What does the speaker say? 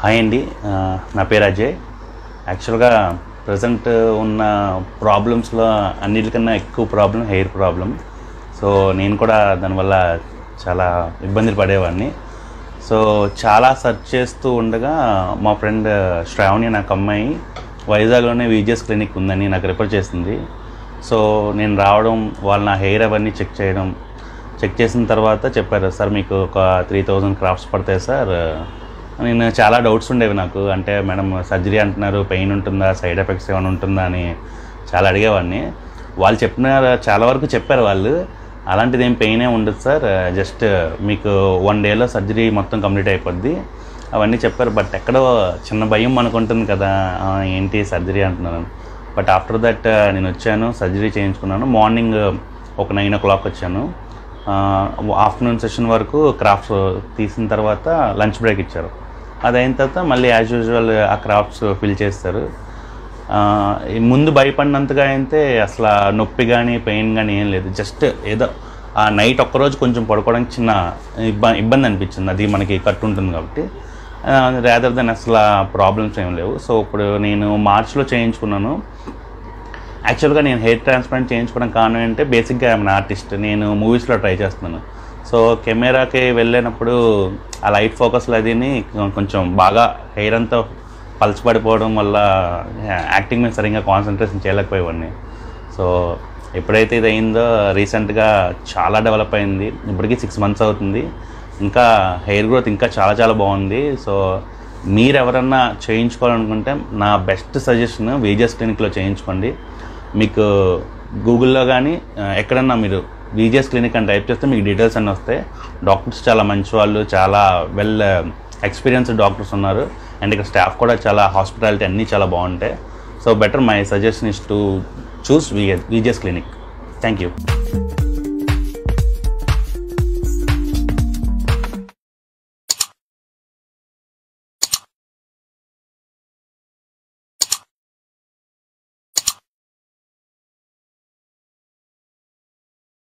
hi అండి ఆ, నా పేరు అజయ్ యాక్చువల్గా ప్రజెంట్ ఉన్న ప్రాబ్లమ్స్లో అన్నిటికన్నా ఎక్కువ ప్రాబ్లం హెయిర్ ప్రాబ్లం సో నేను కూడా దానివల్ల చాలా ఇబ్బందులు పడేవాడిని సో చాలా సెర్చ్ చేస్తూ ఉండగా మా ఫ్రెండ్ శ్రావణి నాకు అమ్మాయి వైజాగ్లోనే విజిఎస్ క్లినిక్ ఉందని నాకు రిఫర్ చేసింది సో నేను రావడం వాళ్ళు నా హెయిర్ అవన్నీ చెక్ చేయడం చెక్ చేసిన తర్వాత చెప్పారు సార్ మీకు ఒక త్రీ థౌజండ్ క్రాఫ్ట్స్ పడతాయి సార్ నేను చాలా డౌట్స్ ఉండేవి నాకు అంటే మేడం సర్జరీ అంటున్నారు పెయిన్ ఉంటుందా సైడ్ ఎఫెక్ట్స్ ఏమైనా ఉంటుందా అని చాలా అడిగేవాడిని వాళ్ళు చెప్పిన చాలా వరకు చెప్పారు వాళ్ళు అలాంటిది ఏం పెయిన్ ఏమి ఉండదు సార్ జస్ట్ మీకు వన్ డేలో సర్జరీ మొత్తం కంప్లీట్ అయిపోద్ది అవన్నీ చెప్పారు బట్ ఎక్కడో చిన్న భయం అనుకుంటుంది కదా ఆ, ఏంటి సర్జరీ అంటున్నాను బట్ ఆఫ్టర్ దట్ నేను వచ్చాను సర్జరీ చేయించుకున్నాను మార్నింగ్ ఒక నైన్ ఓ క్లాక్ వచ్చాను ఆఫ్టర్నూన్ సెషన్ వరకు క్రాఫ్ట్స్ తీసిన తర్వాత లంచ్ బ్రేక్ ఇచ్చారు అది అయిన తర్వాత మళ్ళీ యాజ్ యూజువల్ ఆ క్రాఫ్ట్స్ ఫిల్ చేస్తారు ఆ, ఈ ముందు భయపడినంతగా అయితే అసలు ఆ నొప్పి కానీ పెయిన్ కానీ ఏం లేదు జస్ట్ ఏదో ఆ నైట్ ఒక్కరోజు కొంచెం పడుకోవడానికి చిన్న ఇబ్బంది ఇబ్బంది అనిపించింది అది మనకి కట్టు ఉంటుంది కాబట్టి రాదర్ దెన్ అసలు ప్రాబ్లమ్స్ ఏం లేవు సో ఇప్పుడు నేను మార్చ్లో చేయించుకున్నాను యాక్చువల్గా నేను హెయిర్ ట్రాన్స్ప్లాంట్ చేయించుకోవడం కారణం ఏంటంటే బేసిక్గా ఐఎమ్ ఆర్టిస్ట్ నేను మూవీస్లో ట్రై చేస్తున్నాను సో కెమెరాకి వెళ్ళినప్పుడు ఆ లైట్ ఫోకస్లో అదిని కొంచెం బాగా హెయిర్ అంతా పలచబడిపోవడం వల్ల యాక్టింగ్ మీద సరిగ్గా కాన్సన్ట్రేషన్ చేయలేకపోయేవాడిని సో ఎప్పుడైతే ఇది అయిందో రీసెంట్గా చాలా డెవలప్ అయింది ఇప్పటికీ సిక్స్ మంత్స్ అవుతుంది ఇంకా హెయిర్ గ్రోత్ ఇంకా చాలా చాలా బాగుంది సో మీరు ఎవరన్నా చేయించుకోవాలనుకుంటే నా బెస్ట్ సజెషన్ వేజెస్ క్లినిక్లో చేయించుకోండి మీకు గూగుల్లో కానీ ఆ, ఎక్కడన్నా మీరు విజిఎస్ క్లినిక్ అని టైప్ చేస్తే మీకు డీటెయిల్స్ అన్నీ వస్తాయి డాక్టర్స్ చాలా మంచి వాళ్ళు చాలా వెల్ ఎక్స్పీరియన్స్డ్ డాక్టర్స్ ఉన్నారు అండ్ ఇక్కడ స్టాఫ్ కూడా చాలా హాస్పిటాలిటీ అన్నీ చాలా బాగుంటాయి so better my suggestion is to choose VGS clinic thank you